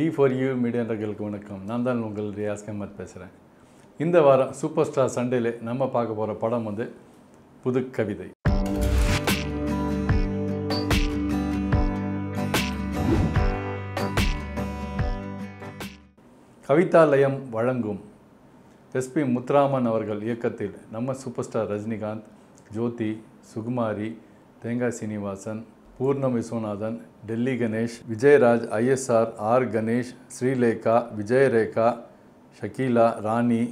for you மீடியாண்டர்களுக்கு வணக்கம் நான் தான் உங்கள் ரியாஸ் கமத் பேசுகிறேன் இந்த வாரம் சூப்பர் ஸ்டார் சண்டேல நம்ம பார்க்க போகிற படம் வந்து புது கவிதை கவிதாலயம் வழங்கும் எஸ்பி முத்துராமன் அவர்கள் இயக்கத்தில் நம்ம super star Rajinikanth Jothi Sukumari Thengai Srinivasan Poornam Viswanathan Delhi Ganesh Vijayaraj ISR R Ganesh Srilekha Vijayarekha Shakeela Rani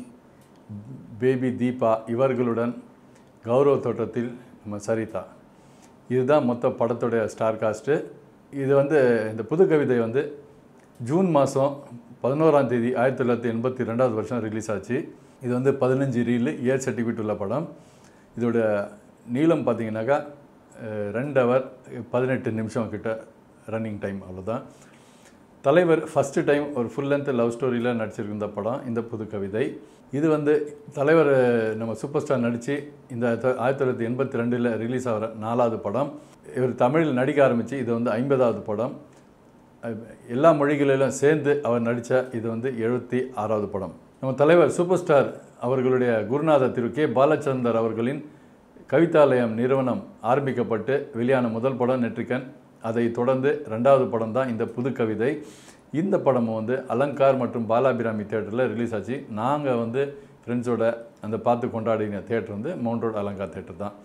baby Deepa இவர்களுடன் கௌரவ தோட்டத்தில் நம்ம சரிதா இதுதான் மொத்த படத்துடைய ஸ்டார் காஸ்ட்டு இது வந்து இந்த புது கவிதை வந்து ஜூன் மாதம் பதினோராம் தேதி ஆயிரத்தி தொள்ளாயிரத்தி எண்பத்தி ரெண்டாவது வருஷம் ரிலீஸ் ஆச்சு இது வந்து பதினஞ்சு ரீல் ஏர் சர்டிஃபிகேட் உள்ள படம் இதோட நீளம் பார்த்தீங்கன்னாக்கா அஹ், ரெண்டு ஹவர் பதினெட்டு நிமிஷம் கிட்ட ரன்னிங் டைம் அவ்வளோதான் தலைவர் ஃபஸ்ட்டு டைம் ஒரு ஃபுல் லென்த் லவ் ஸ்டோரியில் நடிச்சிருந்த படம் இந்த புது கவிதை இது வந்து தலைவர் அஹ், நம்ம சூப்பர் ஸ்டார் நடித்து இந்த த- ஆயிரத்தி தொள்ளாயிரத்தி எண்பத்தி ரெண்டில் ரிலீஸ் ஆகிற நாலாவது படம் இவர் தமிழில் நடிக்க ஆரம்பித்து இது வந்து ஐம்பதாவது படம் அஹ், எல்லா மொழிகளிலும் சேர்ந்து அவர் நடித்த இது வந்து எழுபத்தி ஆறாவது படம் நம்ம தலைவர் சூப்பர் ஸ்டார் அவர்களுடைய குருநாதர் திரு கே பாலச்சந்தர் அவர்களின் கவிதாலயம் நிறுவனம் ஆரம்பிக்கப்பட்டு வெளியான முதல் படம் நெற்றிக்கன் அதை தொடர்ந்து ரெண்டாவது படம் தான் இந்த புது கவிதை இந்த படமும் வந்து அலங்கார் மற்றும் பாலாபிராமி தேட்டரில் ரிலீஸ் ஆச்சு நாங்கள் வந்து ஃப்ரெண்ட்ஸோட அந்த பார்த்து கொண்டாடின தேட்டர் வந்து மவுண்ட் ரோட் அலங்கார் தேட்டர் தான்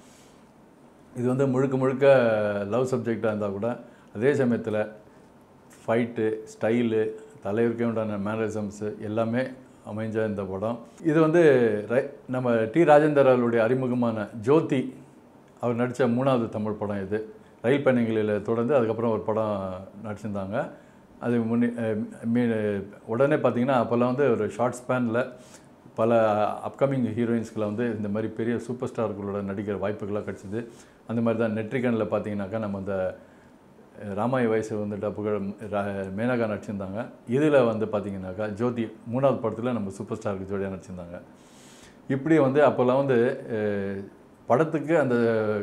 இது வந்து முழுக்க முழுக்க லவ் சப்ஜெக்டாக இருந்தால் கூட அதே சமயத்தில் ஃபைட்டு ஸ்டைலு தலைவருக்கே உண்டான மேனரிசம்ஸு எல்லாமே அமைஞ்ச இந்த படம் இது வந்து ரை- நம்ம டி ராஜேந்தர் அவர்களுடைய அறிமுகமான ஜோதி அவர் நடித்த மூணாவது தமிழ் படம் இது ரயில் பயணங்களில் தொடர்ந்து அதுக்கப்புறம் ஒரு படம் நடிச்சிருந்தாங்க அது முன்னே அஹ், மீ- உடனே பார்த்தீங்கன்னா அப்போல்லாம் வந்து ஒரு ஷார்ட் ஸ்பேனில் பல அப்கமிங் ஹீரோயின்ஸ்களை வந்து இந்த மாதிரி பெரிய சூப்பர் ஸ்டார்களோட நடிக்கிற வாய்ப்புகளாக கிடச்சிது அந்த மாதிரி தான் நெட்ரிகனில் பார்த்தீங்கன்னாக்கா நம்ம இந்த அஹ், ராமாய வயசு வந்துட்டு புகழ் ரா- மேனகா நடிச்சிருந்தாங்க இதில் வந்து பார்த்தீங்கன்னாக்கா ஜோதி மூணாவது படத்தில் நம்ம சூப்பர் ஸ்டாருக்கு ஜோடியாக நடிச்சிருந்தாங்க இப்படி வந்து அப்போல்லாம் வந்து அஹ், படத்துக்கு அந்த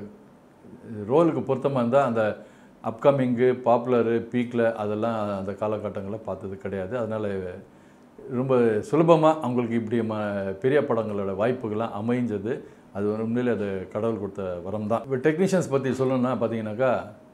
ரோலுக்கு பொருத்தமாக இருந்தால் அந்த அப்கமிங்கு பாப்புலரு பீக்கில் அதெல்லாம் அந்த காலகட்டங்களில் பார்த்தது கிடையாது அதனால் ரொம்ப சுலபமாக அவங்களுக்கு இப்படி ம பெரிய படங்களோட வாய்ப்புகள்லாம் அமைஞ்சது அது உண்மையிலே அது கடவுள் கொடுத்த வரம் தான் இப்போ டெக்னீஷியன்ஸ் பற்றி சொல்லணும்னா பார்த்தீங்கன்னாக்கா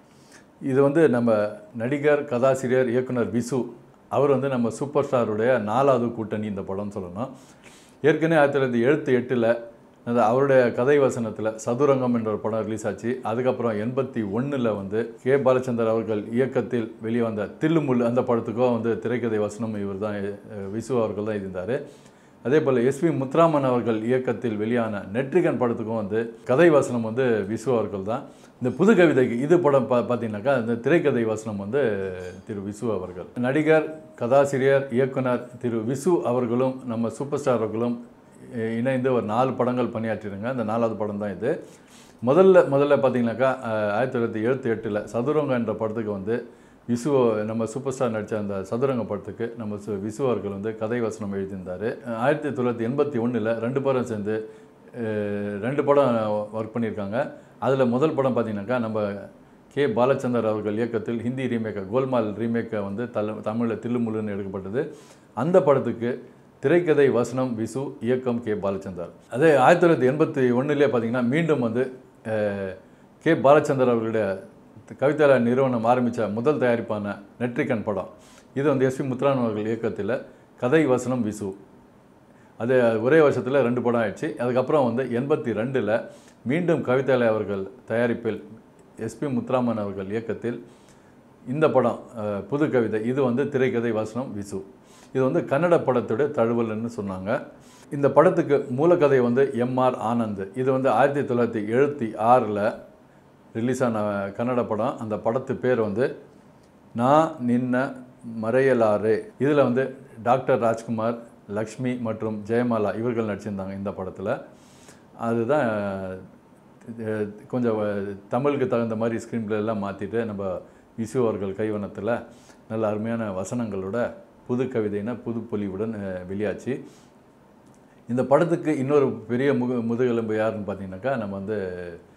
இது வந்து நம்ம நடிகர் கதாசிரியர் இயக்குனர் விசு அவர் வந்து நம்ம சூப்பர் ஸ்டாருடைய நாலாவது கூட்டணி இந்த படம்னு சொல்லணும் ஏற்கனவே ஆயிரத்தி தொள்ளாயிரத்தி எழுபத்தி எட்டில் அந்த அவருடைய கதை வசனத்தில் சதுரங்கம் என்ற ஒரு படம் ரிலீஸ் ஆச்சு அதுக்கப்புறம் எண்பத்தி ஒன்றில் வந்து கே பாலச்சந்தர் அவர்கள் இயக்கத்தில் வெளிவந்த தில்லுமுல் அந்த படத்துக்கும் வந்து திரைக்கதை வசனம் இவர் தான் விசு அவர்கள் தான் இருந்தார் அதே போல் எஸ்பி முத்துராமன் அவர்கள் இயக்கத்தில் வெளியான நெற்றிகன் படத்துக்கும் வந்து கதை வசனம் வந்து விசு அவர்கள் தான் இந்த புது கவிதைக்கு இது படம் பா பார்த்தீங்கன்னாக்கா இந்த திரைக்கதை வசனம் வந்து திரு விசு அவர்கள் நடிகர் கதாசிரியர் இயக்குனர் திரு விசு அவர்களும் நம்ம சூப்பர் ஸ்டார் அவர்களும் இ- இணைந்து ஒரு நாலு படங்கள் பணியாற்றிருங்க அந்த நாலாவது படம் தான் இது முதல்ல முதல்ல பார்த்தீங்கன்னாக்கா அஹ், ஆயிரத்தி தொள்ளாயிரத்தி எழுபத்தி எட்டில் சதுரங்கம் என்ற படத்துக்கு வந்து விசு நம்ம சூப்பர் ஸ்டார் நடித்த அந்த சதுரங்க படத்துக்கு நம்ம சு விசு அவர்கள் வந்து கதை வசனம் எழுதியிருந்தார் ஆயிரத்தி தொள்ளாயிரத்தி எண்பத்தி ஒன்றில் ரெண்டு பேரும் சேர்ந்து அஹ், ரெண்டு படம் ஒர்க் பண்ணியிருக்காங்க அதில் முதல் படம் பார்த்தீங்கன்னாக்கா நம்ம கே பாலச்சந்தர் அவர்கள் இயக்கத்தில் ஹிந்தி ரீமேக்கை கோல்மால் ரீமேக்கை வந்து தல தமிழில் தில்லுமுல்லுன்னு எடுக்கப்பட்டது அந்த படத்துக்கு திரைக்கதை வசனம் விசு இயக்கம் கே பாலச்சந்தர் அதே ஆயிரத்தி தொள்ளாயிரத்தி எண்பத்தி ஒன்றுலேயே பார்த்தீங்கன்னா மீண்டும் வந்து அஹ், கே பாலச்சந்தர் அவர்களுடைய கவிதாலய நிறுவனம் ஆரம்பித்த முதல் தயாரிப்பான நெட்ரிகன் படம் இது வந்து எஸ்பி முத்துராமன் அவர்கள் இயக்கத்தில் கதை வசனம் விசு அது ஒரே வருஷத்தில் ரெண்டு படம் ஆயிடுச்சு அதுக்கப்புறம் வந்து எண்பத்தி ரெண்டில் மீண்டும் கவிதாலய அவர்கள் தயாரிப்பில் எஸ்பி முத்துராமன் அவர்கள் இயக்கத்தில் இந்த படம் அஹ், புது கவிதை இது வந்து திரைக்கதை வசனம் விசு இது வந்து கன்னட படத்துடைய தழுவல்னு சொன்னாங்க இந்த படத்துக்கு மூலக்கதை வந்து எம்ஆர் ஆனந்த் இது வந்து ஆயிரத்தி தொள்ளாயிரத்தி எழுபத்தி ஆறில் ரிலீஸ் ஆன கன்னட படம் அந்த படத்து பேர் வந்து நான் நின்ன மறையலாறு இதில் வந்து டாக்டர் ராஜ்குமார் லக்ஷ்மி மற்றும் ஜெயமாலா இவர்கள் நடிச்சிருந்தாங்க இந்த படத்தில் அதுதான் அஹ், கொஞ்சம் அஹ், தமிழுக்கு தகுந்த மாதிரி ஸ்க்ரீன் பிளே எல்லாம் மாற்றிட்டு நம்ம விசு அவர்கள் கைவண்ணத்தில் நல்ல அருமையான வசனங்களோட புது கவிதைனா புது பொலிவுடன் அஹ், வெளியாச்சு இந்த படத்துக்கு இன்னொரு பெரிய முக முதுகெலும்பு யாருன்னு பார்த்தீங்கன்னாக்கா நம்ம வந்து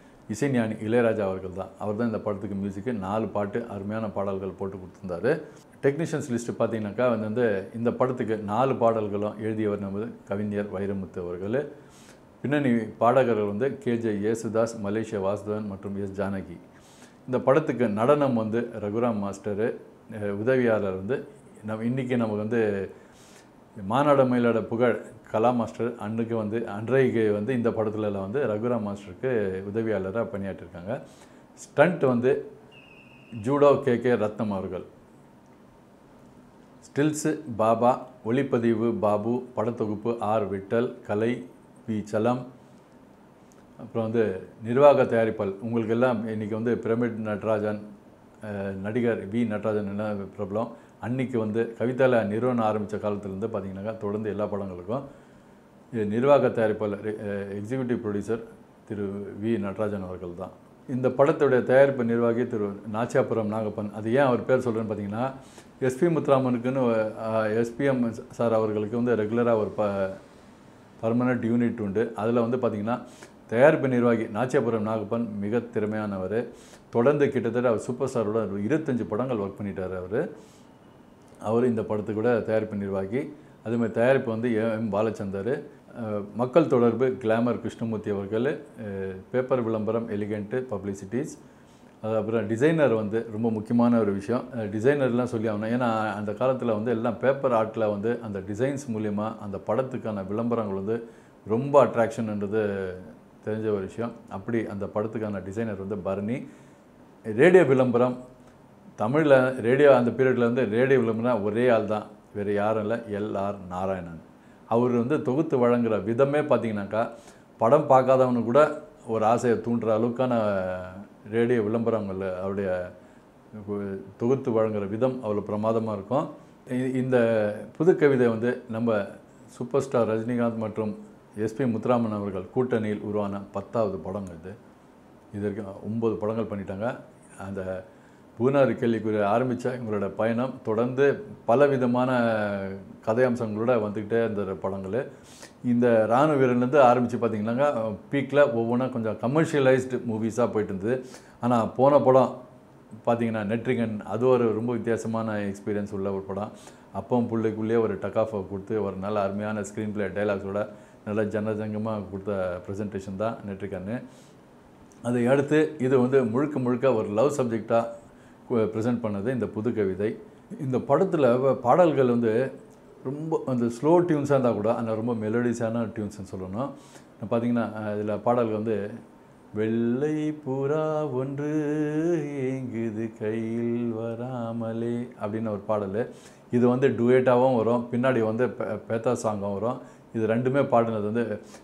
இசைஞானி இளையராஜா அவர்கள் தான் அவர் தான் இந்த படத்துக்கு மியூசிக்கு நாலு பாட்டு அருமையான பாடல்கள் போட்டு கொடுத்துருந்தாரு டெக்னீஷியன்ஸ் லிஸ்ட்டு பார்த்தீங்கன்னாக்கா வந்து வந்து இந்த படத்துக்கு நாலு பாடல்களும் எழுதியவர் நமது கவிஞர் வைரமுத்து அவர்கள் பின்னணி பாடகர்கள் வந்து கேஜே யேசுதாஸ் மலேசியா வாசுதேவன் மற்றும் எஸ் ஜானகி இந்த படத்துக்கு நடனம் வந்து ரகுராம் மாஸ்டரு அஹ் உதவியாளர் வந்து நம்ம இன்றைக்கி நமக்கு வந்து மாநாட மயிலாட புகழ் கலா மாஸ்டர் அன்றைக்கு வந்து அன்றைக்கு வந்து இந்த படத்துல எல்லாம் வந்து ரகுராம் மாஸ்டருக்கு உதவியாளராக பணியாற்றிருக்காங்க ஸ்டண்ட் வந்து ஜூடோ கே கே ரத்னம் அவர்கள் ஸ்டில்ஸு பாபா ஒளிப்பதிவு பாபு படத்தொகுப்பு ஆர் விட்டல் கலை வி சலம் அப்புறம் வந்து நிர்வாக தயாரிப்பால் உங்களுக்கு எல்லாம் இன்றைக்கி வந்து பிரமிட் நடராஜன் அஹ், நடிகர் வி நடராஜன் என்ன பிரபலம் அன்னைக்கு வந்து கவிதால நிறுவனம் ஆரம்பித்த காலத்துலேருந்து பார்த்தீங்கன்னாக்கா தொடர்ந்து எல்லா படங்களுக்கும் இது நிர்வாக தயாரிப்பாளர் executive producer Thiru V Natarajan அவர்கள் தான் இந்த படத்துடைய தயாரிப்பு நிர்வாகி திரு நாச்சியாபுரம் நாகப்பன் அது ஏன் அவர் பேர் சொல்கிறேன்னு பார்த்தீங்கன்னா எஸ்பி முத்துராமனுக்குன்னு எஸ்பிஎம் சார் அவர்களுக்கு வந்து ரெகுலராக ஒரு ப பர்மனெண்ட் யூனிட் உண்டு அதில் வந்து பார்த்திங்கன்னா தயாரிப்பு நிர்வாகி நாச்சியாபுரம் நாகப்பன் மிக திறமையானவர் தொடர்ந்து கிட்டத்தட்ட அவர் சூப்பர் ஸ்டாரோட ஒரு இருபத்தஞ்சு படங்கள் ஒர்க் பண்ணிட்டார் அவர் அவர் இந்த படத்துக்கு கூட தயாரிப்பு நிர்வாகி அதேமாதிரி தயாரிப்பு வந்து எ எம் பாலச்சந்தர் அஹ், மக்கள் தொடர்பு கிளாமர் கிருஷ்ணமூர்த்தி அவர்கள் அஹ், பேப்பர் விளம்பரம் எலிகென்ட்டு பப்ளிசிட்டிஸ் அது அப்புறம் டிசைனர் வந்து ரொம்ப முக்கியமான ஒரு விஷயம் அஹ், டிசைனர்லாம் சொல்லி ஆகணும் ஏன்னா அந்த காலத்தில் வந்து எல்லாம் பேப்பர் ஆர்ட்டில் வந்து அந்த டிசைன்ஸ் மூலிமா அந்த படத்துக்கான விளம்பரங்கள் வந்து ரொம்ப அட்ராக்ஷன்ன்றது தெரிஞ்ச ஒரு விஷயம் அப்படி அந்த படத்துக்கான டிசைனர் வந்து பரணி ரேடியோ விளம்பரம் தமிழில் ரேடியோ அந்த பீரியடில் வந்து ரேடியோ விளம்பரம் ஒரே ஆள் தான் வேறு யாரும் இல்லை எல்ஆர் நாராயணன் அவர் வந்து தொகுத்து வழங்குற விதமே பார்த்தீங்கன்னாக்கா படம் பார்க்காதவனு கூட ஒரு ஆசையை தூண்டுற அளவுக்கான ரேடியோ விளம்பரங்கள் அவருடைய தொகுத்து வழங்குற விதம் அவ்வளோ பிரமாதமாக இருக்கும் இ- இந்த புது கவிதை வந்து நம்ம சூப்பர் ஸ்டார் ரஜினிகாந்த் மற்றும் எஸ்பி முத்துராமன் அவர்கள் கூட்டணியில் உருவான பத்தாவது படம் இது இது வரைக்கும் ஒம்பது படங்கள் பண்ணிட்டாங்க அந்த பூனாரி கேள்விக்குரிய ஆரம்பித்த எங்களோட பயணம் தொடர்ந்து பல விதமான கதை அம்சங்களோட வந்துக்கிட்டே இருந்த படங்கள் இந்த ராணுவ வீரன்லேருந்து ஆரம்பித்து பார்த்தீங்கன்னாக்கா பீக்கில் ஒவ்வொன்றா கொஞ்சம் கமர்ஷியலைஸ்டு மூவிஸாக போயிட்டு இருந்தது ஆனால் போன படம் பார்த்தீங்கன்னா நெட்ரிகன் அது ஒரு ரொம்ப வித்தியாசமான எக்ஸ்பீரியன்ஸ் உள்ள ஒரு படம் அப்பவும் பிள்ளைக்குள்ளேயே ஒரு டக் ஆஃப் கொடுத்து ஒரு நல்ல அருமையான ஸ்க்ரீன் பிளே டைலாக்ஸோட நல்ல ஜனஜங்கமாக கொடுத்த ப்ரெசன்டேஷன் தான் நெட்ரிகன்னு அதை அடுத்து இது வந்து முழுக்க முழுக்க ஒரு லவ் சப்ஜெக்டாக ப்ரெசென்ட் பண்ணது இந்த புது கவிதை இந்த படத்தில் பாடல்கள் வந்து ரொம்ப அந்த ஸ்லோ டியூன்ஸாக இருந்தால் கூட அந்த ரொம்ப மெலடிஸான டியூன்ஸ்னு சொல்லணும் பார்த்தீங்கன்னா இதில் பாடல்கள் வந்து வெள்ளை புறா ஒன்று ஏங்குது கையில் வராமலே அப்படின்னு ஒரு பாடல் இது வந்து டுவேட்டாகவும் வரும் பின்னாடி வந்து பே- பேத்தா சாங்கும் வரும் இது ரெண்டுமே பாடினது வந்து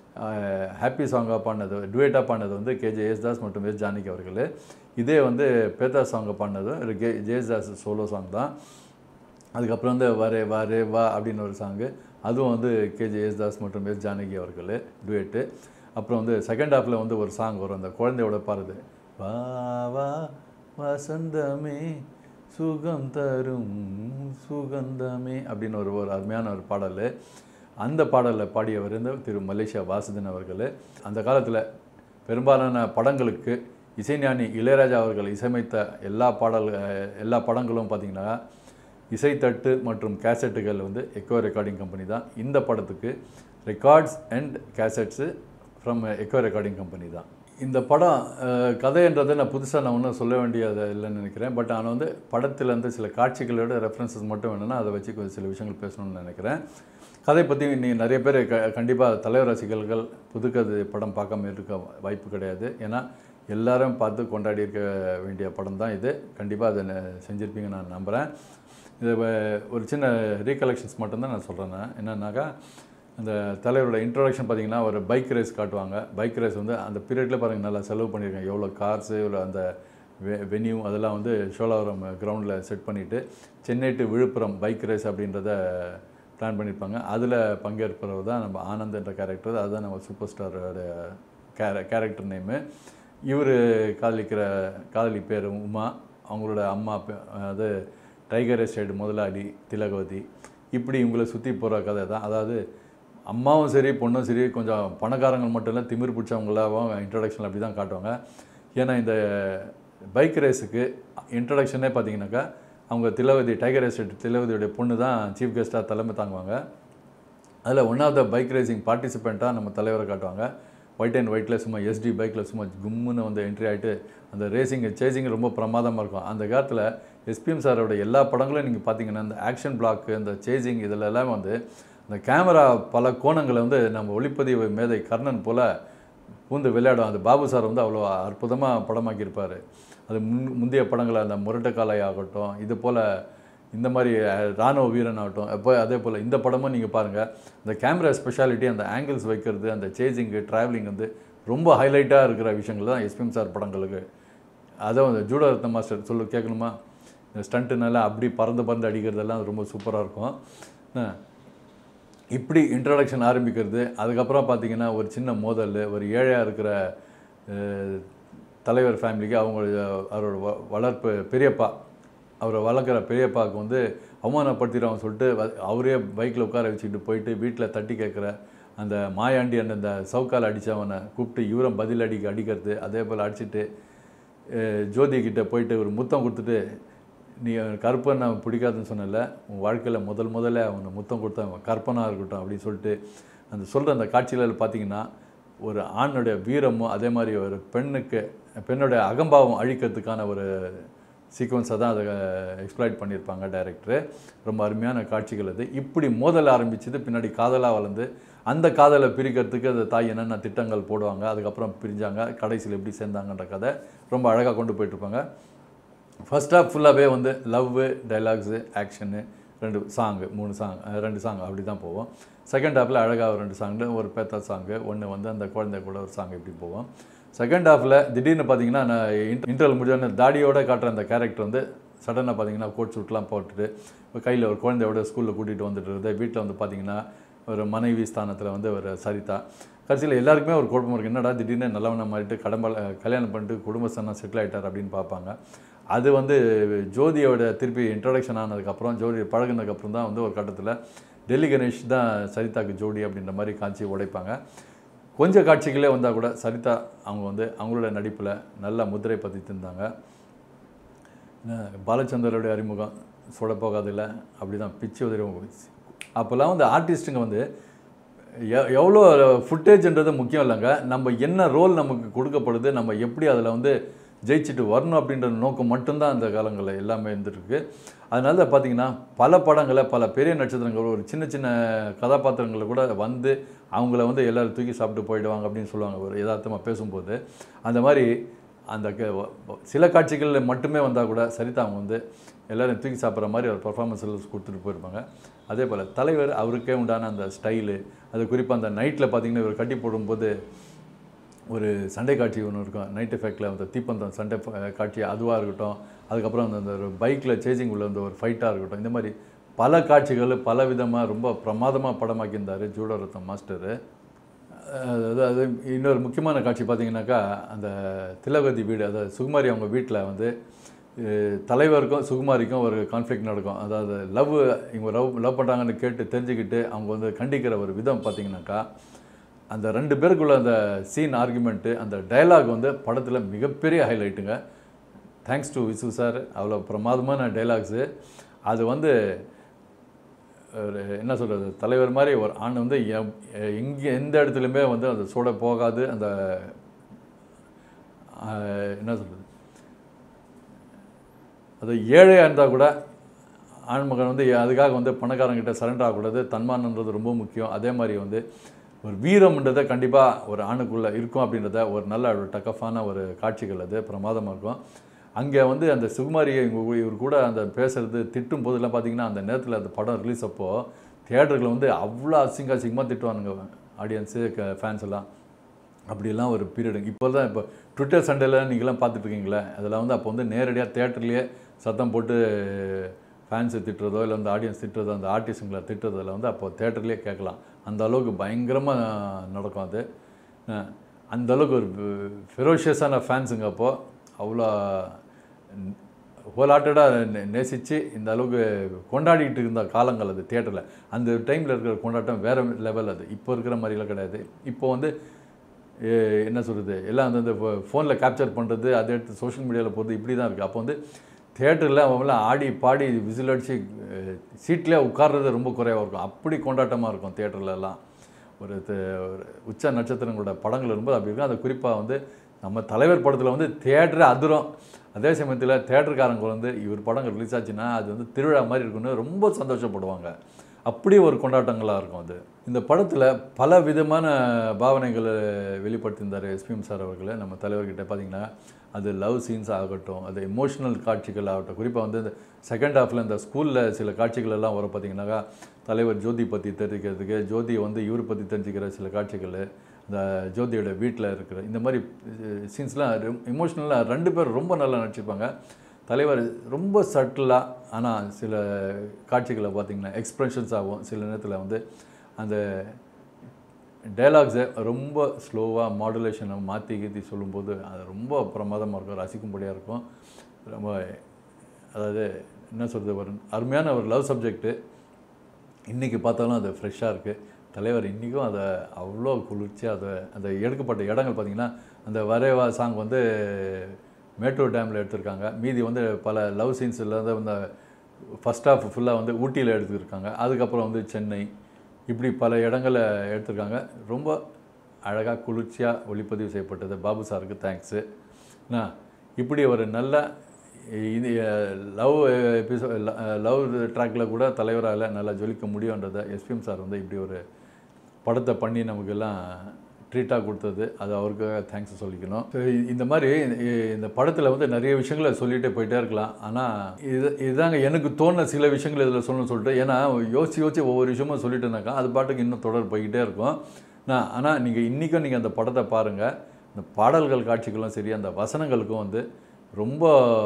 ஹாப்பி சாங்காக பாடினது டுவேட்டாக பாடினது வந்து கேஜே யேசுதாஸ் மற்றும் எஸ் ஜானகி அவர்கள் இதே வந்து பேத்தா சாங்கை பாடினது ஒரு கே ஜேசுதாஸ் சோலோ சாங் தான் அதுக்கப்புறம் வந்து வரே வரே வா அப்படின்னு ஒரு சாங்கு அதுவும் வந்து கேஜே யேசுதாஸ் மற்றும் எஸ் ஜானகி அவர்கள் டுவேட்டு அப்புறம் வந்து செகண்ட் ஹாஃபில் வந்து ஒரு சாங் வரும் அந்த குழந்தையோட பாடுது வா வா வசந்தமே சுகம் தரும் சுகந்தமே அப்படின்னு ஒரு ஒரு அருமையான ஒரு பாடல் அந்த பாடலில் பாடியவர் வந்து திரு மலேசியா வாசுதன் அவர்கள் அந்த காலத்தில் பெரும்பாலான படங்களுக்கு இசைஞானி இளையராஜா அவர்கள் இசையமைத்த எல்லா பாடல் அஹ், எல்லா படங்களும் பார்த்திங்கன்னா இசைத்தட்டு மற்றும் கேசட்டுகள் வந்து எக்கோ ரெக்கார்டிங் கம்பெனி தான் இந்த படத்துக்கு records and cassettes from Echo recording company தான் இந்த படம் அஹ், கதைன்றதை நான் புதுசாக நான் ஒன்றும் சொல்ல வேண்டியது இல்லைன்னு நினைக்கிறேன் பட் ஆனால் வந்து படத்தில் வந்து சில காட்சிகளோட ரெஃபரன்சஸ் மட்டும் வேணும்னா அதை வச்சு கொஞ்சம் சில விஷயங்கள் பேசணும்னு நினைக்கிறேன் கதை பற்றி நீங்கள் நிறைய பேர் க கண்டிப்பாக தலைவர் ரசிகர்கள் புதுக்கதை படம் பார்க்காம இருக்க வாய்ப்பு கிடையாது ஏன்னா எல்லாரும் பார்த்து கொண்டாடி இருக்க வேண்டிய படம் தான் இது கண்டிப்பாக அதை ந- செஞ்சிருப்பீங்க நான் நம்புகிறேன் இது வ- ஒரு சின்ன ரீகலெக்ஷன்ஸ் மட்டும்தான் நான் சொல்கிறேன் நான் என்னன்னாக்கா அந்த தலைவரோட இன்ட்ரோடக்ஷன் பார்த்தீங்கன்னா ஒரு பைக் ரேஸ் காட்டுவாங்க பைக் ரேஸ் வந்து அந்த பீரியடில் பாருங்கள் நல்லா செலவு பண்ணியிருக்காங்க எவ்வளோ கார்ஸு இவ்வளோ அந்த வெ வென்யூ அதெல்லாம் வந்து சோழாவரம் கிரவுண்டில் செட் பண்ணிவிட்டு Chennai to Villupuram bike race அப்படின்றத பிளான் பண்ணியிருப்பாங்க அதில் பங்கேற்பவர் தான் நம்ம ஆனந்த் என்ற கேரக்டர் அதுதான் நம்ம சூப்பர் ஸ்டாரோட கேர கேரக்டர் நேமு இவர் காதலிக்கிற காதலி பேர் உமா அவங்களோட அம்மா பே- அது டைகர் எஸ்டேட் முதலாளி திலகவதி இப்படி இவங்களை சுற்றி போகிற கதை தான் அதாவது அம்மாவும் சரி பொண்ணும் சரி கொஞ்சம் பணக்காரங்க மட்டும் இல்லை திமிர் பிடிச்சவங்களாவும் இன்ட்ரடக்ஷனில் அப்படி தான் காட்டுவாங்க ஏன்னா இந்த பைக் ரேஸுக்கு இன்ட்ரடக்ஷனே பார்த்தீங்கன்னாக்கா அவங்க திலவதி டைகர் எஸ்டேட் திலவதியுடைய பொண்ணு தான் சீஃப் கெஸ்ட்டாக தலைமை தாங்குவாங்க அதில் one of the bike racing பார்ட்டிசிபெண்ட்டாக நம்ம தலைவரை காட்டுவாங்க ஒயிட் அண்ட் ஒயிட்டில் சும்மா எஸ்டி பைக்கில் சும்மா கும்முன்னு வந்து என்ட்ரி ஆகிட்டு அந்த ரேசிங் சேசிங் ரொம்ப பிரமாதமாக இருக்கும் அந்த காலத்தில் எஸ்பிஎம் சாரோட எல்லா படங்களும் நீங்கள் பார்த்தீங்கன்னா இந்த ஆக்ஷன் பிளாக் இந்த சேசிங் இதில் எல்லாம் வந்து அந்த கேமரா பல கோணங்களை வந்து நம்ம ஒளிப்பதிவு மேதை கர்ணன் போல் பூந்து விளையாடும் அந்த பாபு சார் வந்து அவ்வளோ அற்புதமாக படமாக்கியிருப்பார் அது முன் முந்தைய படங்களை அந்த முரட்டுக்காலை ஆகட்டும் இது போல் இந்த மாதிரி அஹ், ராணுவ வீரன் ஆகட்டும் அப்போ அதே போல் இந்த படமும் நீங்கள் பாருங்கள் இந்த கேமரா ஸ்பெஷாலிட்டி அந்த ஆங்கிள்ஸ் வைக்கிறது அந்த சேசிங்கு ட்ராவலிங் வந்து ரொம்ப ஹைலைட்டாக இருக்கிற விஷயங்கள் தான் எஸ்பிஎம் சார் படங்களுக்கு அதான் அந்த ஜூடோ ரத்ன மாஸ்டர் சொல்லு கேட்கணுமா இந்த ஸ்டண்ட்டுனால அப்படி பறந்து பறந்து அடிக்கிறதெல்லாம் ரொம்ப சூப்பராக இருக்கும் என்ன, இப்படி இன்ட்ரடக்ஷன் ஆரம்பிக்கிறது அதுக்கப்புறம் பார்த்தீங்கன்னா ஒரு சின்ன மோதல் ஒரு ஏழையாக இருக்கிற அஹ், தலைவர் ஃபேமிலிக்கு அவங்க அவரோட வ- வளர்ப்பு பெரியப்பா அவரை வளர்க்குற பெரியப்பாவுக்கு வந்து அவமானப்படுத்திடுவாங்க சொல்லிட்டு வ- அவரே பைக்கில் உட்கார வச்சுக்கிட்டு போயிட்டு வீட்டில் தட்டி கேட்குற அந்த மாயாண்டி அந்த அந்த சவுக்கால் அடித்தவனை கூப்பிட்டு இவரும் பதில் அடிக்க அடிக்கிறது அதே போல் அடிச்சுட்டு அஹ், ஜோதி கிட்ட போயிட்டு ஒரு முத்தம் கொடுத்துட்டு நீ கற்பனை நான் பிடிக்காதுன்னு சொன்னல உன் வாழ்க்கையில் முதல் முதல்ல அவனை முத்தம் கொடுத்தா அவன் கற்பனாக இருக்கட்டும் அப்படின்னு சொல்லிட்டு அந்த சொல்கிற அந்த காட்சிகளில் பார்த்தீங்கன்னா ஒரு ஆணுடைய வீரமும் அதே மாதிரி ஒரு பெண்ணுக்கு பெண்ணுடைய அகம்பாவம் அழிக்கிறதுக்கான ஒரு சீக்வன்ஸை தான் அதை எக்ஸ்ப்ளாய்ட் பண்ணியிருப்பாங்க டைரக்டரு ரொம்ப அருமையான காட்சிகள் அது இப்படி மோதல் ஆரம்பிச்சது பின்னாடி காதலாக வளர்ந்து அந்த காதலை பிரிக்கிறதுக்கு அந்த தாய் என்னென்ன திட்டங்கள் போடுவாங்க அதுக்கப்புறம் பிரிஞ்சாங்க கடைசியில் எப்படி சேர்ந்தாங்கன்ற கதை ரொம்ப அழகாக கொண்டு போயிட்டுருப்பாங்க ஃபர்ஸ்ட் ஹாஃப் ஃபுல்லாகவே வந்து லவ்வு டைலாக்ஸு ஆக்ஷனு ரெண்டு சாங்கு மூணு சாங் ரெண்டு சாங் அப்படி தான் போவோம் செகண்ட் ஹாஃபில் அழகாக ஒரு ரெண்டு சாங்கு ஒரு பேத்தா சாங்கு ஒன்று வந்து அந்த குழந்தை கூட ஒரு சாங் இப்படி போவோம் செகண்ட் ஹாஃபில் திடீர்னு பார்த்தீங்கன்னா நான் இன்டர்வல் முடிஞ்சோடனே தாடியோட காட்டுற அந்த கேரக்டர் வந்து சடனாக பார்த்தீங்கன்னா கோட் சூட்லாம் போட்டுட்டு கையில் ஒரு குழந்தையோட ஸ்கூலில் கூட்டிகிட்டு வந்துட்டு இருக்குது வீட்டில் வந்து பார்த்தீங்கன்னா ஒரு மனைவி ஸ்தானத்தில் வந்து ஒரு சரிதா கடைசியில் எல்லாருக்குமே ஒரு குழப்பம் இருக்குது என்னடா திடீர்னு நல்லவனை மாறிட்டு கடம்பல் கல்யாணம் பண்ணிட்டு குடும்பஸ்தானம் செட்டில் ஆகிட்டார் அப்படின்னு பார்ப்பாங்க அது வந்து ஜோதியோட திருப்பி இன்ட்ரடக்ஷன் ஆனதுக்கப்புறம் ஜோதி பழகுனதுக்கப்புறம் தான் வந்து ஒரு கட்டத்தில் டெல்லி கணேஷ் தான் சரிதாக்கு ஜோடி அப்படின்ற மாதிரி காட்சி உடைப்பாங்க கொஞ்சம் காட்சிகளே வந்தால் கூட சரிதா அவங்க வந்து அவங்களோட நடிப்பில் நல்ல முத்திரை பதித்திருந்தாங்க என்ன, பாலச்சந்தரோடைய அறிமுகம் சுட போகாதில்ல அப்படி தான் பிச்சு உதவி அப்போல்லாம் வந்து ஆர்டிஸ்ட்டுங்க வந்து எ- எவ்வளோ ஃபுட்டேஜ்ன்றது முக்கியம் இல்லைங்க நம்ம என்ன ரோல் நமக்கு கொடுக்கப்படுது நம்ம எப்படி அதில் வந்து ஜெயிச்சுட்டு வரணும் அப்படின்ற நோக்கம் மட்டும்தான் அந்த காலங்களில் எல்லாமே இருந்துருக்கு அதனால தான் பார்த்தீங்கன்னா பல படங்களை பல பெரிய நட்சத்திரங்கள் ஒரு சின்ன சின்ன கதாபாத்திரங்களை கூட வந்து அவங்கள வந்து எல்லாரும் தூக்கி சாப்பிட்டு போயிடுவாங்க அப்படின்னு சொல்லுவாங்க ஒரு யதார்த்தமாக பேசும்போது அந்த மாதிரி அந்த க- வ- வ- சில காட்சிகளில் மட்டுமே வந்தால் கூட சரிதா அவங்க வந்து எல்லாரும் தூக்கி சாப்பிட்ற மாதிரி ஒரு பர்ஃபார்மன்ஸ் கொடுத்துட்டு போயிருப்பாங்க அதே போல் தலைவர் அவருக்கே உண்டான அந்த ஸ்டைலு அது குறிப்பாக அந்த நைட்டில் பார்த்தீங்கன்னா இவர் கட்டி போடும்போது ஒரு சண்டை காட்சி ஒன்று இருக்கும் நைட் எஃபெக்டில் அந்த தீப்பந்தம் சண்டை ப- காட்சி அதுவாக இருக்கட்டும் அதுக்கப்புறம் அந்த அந்த ஒரு பைக்கில் சேசிங் உள்ள அந்த ஒரு ஃபைட்டாக இருக்கட்டும் இந்த மாதிரி பல காட்சிகள் பல விதமாக ரொம்ப பிரமாதமாக படமாக்கியிருந்தார் ஜூடோ ரத்தம் மாஸ்டரு அதாவது அது இன்னொரு முக்கியமான காட்சி பார்த்தீங்கன்னாக்கா அந்த திலகதி வீடு அதாவது சுகுமாரி அவங்க வீட்டில் வந்து அஹ், தலைவருக்கும் சுகுமாரிக்கும் ஒரு கான்ஃப்ளிக்ட் நடக்கும் அதாவது லவ் இவங்க லவ் லவ் பண்ணுறாங்கன்னு கேட்டு தெரிஞ்சுக்கிட்டு அவங்க வந்து கண்டிக்கிற ஒரு விதம் பார்த்தீங்கன்னாக்கா அந்த ரெண்டு பேருக்குள்ள அந்த சீன் ஆர்குமெண்ட்டு அந்த டயலாக் வந்து படத்தில் மிகப்பெரிய ஹைலைட்டுங்க தேங்க்ஸ் டு விசு சார் அவ்வளோ பிரமாதமான டைலாக்ஸு அது வந்து ஒரு என்ன சொல்கிறது தலைவர் மாதிரி ஒரு ஆண் வந்து எம்- எங்கே எந்த இடத்துலையுமே வந்து அந்த சூட போகாது அந்த ஆஹ், என்ன சொல்கிறது அது ஏழையாக இருந்தால் கூட ஆண்மகன் வந்து அதுக்காக வந்து பணக்காரங்கிட்ட சரண்டர் ஆகக்கூடாது தன்மானன்றது ரொம்ப முக்கியம் அதே மாதிரி வந்து ஒரு வீரம்ன்றதை கண்டிப்பாக ஒரு ஆணுக்குள்ளே இருக்கும் அப்படின்றத ஒரு நல்ல ஒரு டக்கஃபான ஒரு காட்சிகள் அது பிரமாதமாக இருக்கும் அங்கே வந்து அந்த சுகுமாரியை இவங்க இவர் கூட அந்த பேசுறது திட்டும் போதெல்லாம் பார்த்தீங்கன்னா அந்த நேரத்தில் அந்த படம் ரிலீஸ் அப்போ தியேட்டரில் வந்து அவ்வளோ அசிங்க அசிங்கமாக திட்டுவானுங்க ஆடியன்ஸு ஃபேன்ஸ் எல்லாம் அப்படிலாம் ஒரு பீரியடு இப்போ தான் இப்போ ட்விட்டர் சண்டேல நீங்களாம் பார்த்துட்டு இருக்கீங்களே அதெல்லாம் வந்து அப்போ வந்து நேரடியாக தேட்டர்லேயே சத்தம் போட்டு ஃபேன்ஸை திட்டுறதோ இல்லை வந்து ஆடியன்ஸ் திட்டுறதோ அந்த ஆர்டிஸ்ட்டுங்களை திட்டுறதில் வந்து அப்போ தேட்டர்லேயே கேட்கலாம் அந்த அளவுக்கு பயங்கரமாக நடக்கும் அது அஹ் அந்த அளவுக்கு ஒரு ஃபெரோஷியஸான ஃபேன்ஸுங்க அப்போது அவ்வளோ ஹோலாட்டடாக நேசித்து இந்த அளவுக்கு கொண்டாடிட்டு இருந்த காலங்கள் அது தியேட்டரில் அந்த டைமில் இருக்கிற கொண்டாட்டம் வேறு லெவல் அது இப்போ இருக்கிற மாதிரிலாம் கிடையாது இப்போ வந்து எ- என்ன சொல்கிறது எல்லாம் அந்த ஃபோனில் கேப்சர் பண்ணுறது அதை எடுத்து சோஷியல் மீடியாவில் போகிறது இப்படி தான் இருக்குது அப்போ வந்து தேட்டரில் அவங்களாம் ஆடி பாடி விசில் அடித்து சீட்லேயே உட்கார்றது ரொம்ப குறைவாக இருக்கும் அப்படி கொண்டாட்டமாக இருக்கும் தேட்டர்லலாம் ஒரு த- ஒரு உச்ச நட்சத்திரங்களோட படங்கள் இருக்கும்போது அப்படி இருக்கும் அது குறிப்பாக வந்து நம்ம தலைவர் படத்தில் வந்து தேட்டரே அதிரும் அதே சமயத்தில் தேட்டருக்காரங்க வந்து இவர் படம் ரிலீஸ் ஆச்சுன்னா அது வந்து திருவிழா மாதிரி இருக்குன்னு ரொம்ப சந்தோஷப்படுவாங்க அப்படி ஒரு கொண்டாட்டங்களாக இருக்கும் அது இந்த படத்தில் பல விதமான பாவனைகளை வெளிப்படுத்தியிருந்தார் எஸ்பிஎம் சார் அவர்கள் நம்ம தலைவர்கிட்ட பார்த்தீங்கன்னா அது லவ் சீன்ஸ் ஆகட்டும் அது எமோஷனல் காட்சிகள் ஆகட்டும் குறிப்பாக வந்து இந்த செகண்ட் ஹாஃபில் இந்த ஸ்கூலில் சில காட்சிகள் எல்லாம் வரும் பார்த்தீங்கன்னாக்கா தலைவர் ஜோதி பற்றி தெரிஞ்சுக்கிறதுக்கு ஜோதி வந்து இவர் பற்றி தெரிஞ்சுக்கிற சில காட்சிகள் இந்த ஜோதியோட வீட்டில் இருக்கிற இந்த மாதிரி சீன்ஸ்லாம் எமோஷ்னலாக ரெண்டு பேர் ரொம்ப நல்லா நடிச்சிருப்பாங்க தலைவர் ரொம்ப சட்டிலாக ஆனால் சில காட்சிகளை பார்த்தீங்கன்னா எக்ஸ்ப்ரெஷன்ஸ் ஆகும் சில நேரத்தில் வந்து அந்த டைலாக்ஸை ரொம்ப ஸ்லோவாக மாடுலேஷனை மாற்றி கீத்தி சொல்லும்போது அது ரொம்ப பிரமாதமாக இருக்கும் ரசிக்கும்படியாக இருக்கும் ரொம்ப அதாவது என்ன சொல்கிறது ஒரு அருமையான ஒரு லவ் சப்ஜெக்ட்டு இன்றைக்கி பார்த்தாலும் அது ஃப்ரெஷ்ஷாக இருக்குது தலைவர் இன்றைக்கும் அதை அவ்வளோ குளிர்ச்சியாக அதை அந்த எடுக்கப்பட்ட இடங்கள் பார்த்திங்கன்னா அந்த வரேவா சாங் வந்து மேட்டூர் டேமில் எடுத்திருக்காங்க மீதி வந்து பல லவ் சீன்ஸ் இல்லாத அந்த ஃபஸ்ட் ஹாஃப் ஃபுல்லாக வந்து ஊட்டியில் எடுத்துருக்காங்க அதுக்கப்புறம் வந்து சென்னை இப்படி பல இடங்களில் எடுத்திருக்காங்க ரொம்ப அழகாக குளிர்ச்சியாக ஒளிப்பதிவு செய்யப்பட்டது பாபு சாருக்கு தேங்க்ஸு என்ன இப்படி ஒரு நல்ல இது லவ் எபிசோ லவ் ட்ராக்கில் கூட தலைவரால் நல்லா ஜொலிக்க முடியுன்றதை எஸ்பிஎம் சார் வந்து இப்படி ஒரு படத்தை பண்ணி நமக்கெல்லாம் ட்ரீட்டாக கொடுத்தது அது அவருக்காக தேங்க்ஸ் சொல்லிக்கணும் So, இ- இந்த மாதிரி இ- இந்த படத்தில் வந்து நிறைய விஷயங்களை சொல்லிகிட்டே போயிட்டே இருக்கலாம் ஆனால் இது இதுதாங்க எனக்கு தோணுன சில விஷயங்கள் இதில் சொல்லணும்னு சொல்லிட்டு ஏன்னா யோசிச்சு யோசிச்சு ஒவ்வொரு விஷயமும் சொல்லிட்டேனாக்கா அது பாட்டுக்கு இன்னும் தொடர் போய்கிட்டே இருக்கும் நான் ஆனால் நீங்கள் இன்றைக்கும் நீங்கள் அந்த படத்தை பாருங்கள் இந்த பாடல்கள் காட்சிகளும் சரி அந்த வசனங்களுக்கும் வந்து ரொம்ப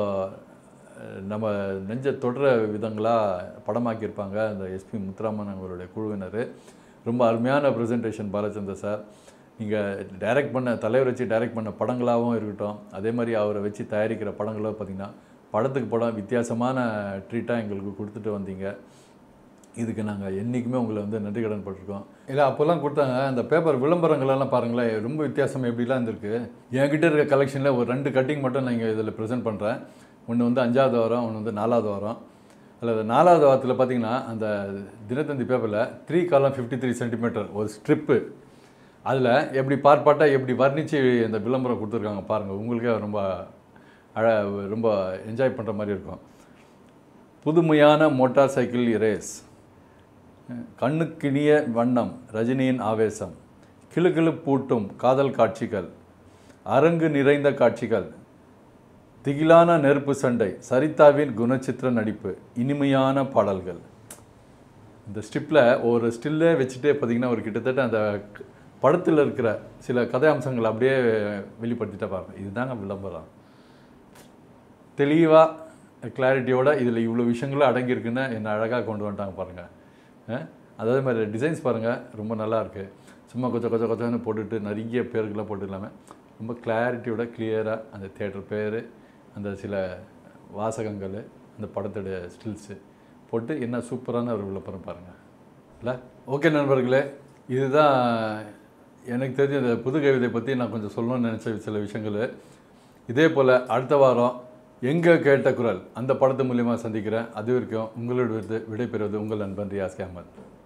அஹ், நம்ம நெஞ்ச தொடர விதங்களாக படமாக்கியிருப்பாங்க அந்த எஸ்பி முத்துராமன் அவருடைய குழுவினர் ரொம்ப அருமையான ப்ரெசன்டேஷன் பாலச்சந்தர் சார் நீங்கள் டைரக்ட் பண்ண தலைவர் வச்சு டைரக்ட் பண்ண படங்களாகவும் இருக்கட்டும் அதே மாதிரி அவரை வச்சு தயாரிக்கிற படங்களும் பார்த்திங்கன்னா படத்துக்கு படம் வித்தியாசமான ட்ரீட்டாக எங்களுக்கு கொடுத்துட்டு வந்தீங்க இதுக்கு நாங்கள் என்றைக்குமே உங்களை வந்து நன்றி கடன் பட்டிருக்கோம் இல்லை அப்போல்லாம் கொடுத்தாங்க அந்த பேப்பர் விளம்பரங்களெல்லாம் பாருங்களேன் ரொம்ப வித்தியாசம் எப்படிலாம் இருந்திருக்கு என்கிட்ட இருக்க கலெக்ஷனில் ஒரு ரெண்டு கட்டிங் மட்டும் நான் இங்கே இதில் ப்ரெசென்ட் பண்ணுறேன் ஒன்று வந்து அஞ்சாவது வாரம் ஒன்று வந்து நாலாவது வாரம் அதில் நாலாவது வாரத்தில் பார்த்தீங்கன்னா அந்த தினத்தந்தி பேப்பரில் three column fifty three centimetre ஒரு ஸ்ட்ரிப்பு அதில் எப்படி பார்ப்பாட்டாக எப்படி வர்ணித்து இந்த விளம்பரம் கொடுத்துருக்காங்க பாருங்கள் உங்களுக்கே ரொம்ப அழ ரொம்ப என்ஜாய் பண்ணுற மாதிரி இருக்கும் புதுமையான மோட்டார் சைக்கிள் ரேஸ் கண்ணுக்கினிய வண்ணம் ரஜினியின் ஆவேசம் கிளுகிளு பூட்டும் காதல் காட்சிகள் அரங்கு நிறைந்த காட்சிகள் திகிலான நெருப்பு சண்டை சரிதாவின் குணச்சித்திர நடிப்பு இனிமையான பாடல்கள் இந்த ஸ்ட்ரிப்பில் ஒரு ஸ்டில்லே வச்சுட்டே பார்த்தீங்கன்னா ஒரு கிட்டத்தட்ட அந்த க- படத்தில் இருக்கிற சில கதை அம்சங்களை அப்படியே வெளிப்படுத்திட்டே பாருங்க இதுதாங்க விளம்பரம் தெளிவாக கிளாரிட்டியோட இதில் இவ்வளோ விஷயங்களும் அடங்கியிருக்குன்னு என்னை அழகாக கொண்டு வந்துட்டாங்க பாருங்கள் அதே மாதிரி டிசைன்ஸ் பாருங்கள் ரொம்ப நல்லா இருக்கு சும்மா கொஞ்சம் கொஞ்சம் கொஞ்சம்னு போட்டுட்டு நிறைய பேருக்கெல்லாம் போட்டு இல்லாமல் ரொம்ப கிளாரிட்டியோட கிளியராக அந்த தேட்டர் பேர் அந்த சில வாசகங்கள் அந்த படத்தோட ஸ்டில்ஸு போட்டு என்ன சூப்பரான ஒரு விளம்பரம் பாருங்கள் இல்லை ஓகே நண்பர்களே இதுதான் எனக்கு தெரிஞ்ச இந்த புது கவிதை பற்றி நான் கொஞ்சம் சொல்லணும்னு நினச்ச சில விஷயங்கள் இதே போல் அடுத்த வாரம் எங்கே கேட்ட குரல் அந்த படத்து மூலியமாக சந்திக்கிறேன் அது வரைக்கும் உங்களோட விடைபெறுவது உங்கள் நண்பன் ரியாஸ் அஹமத்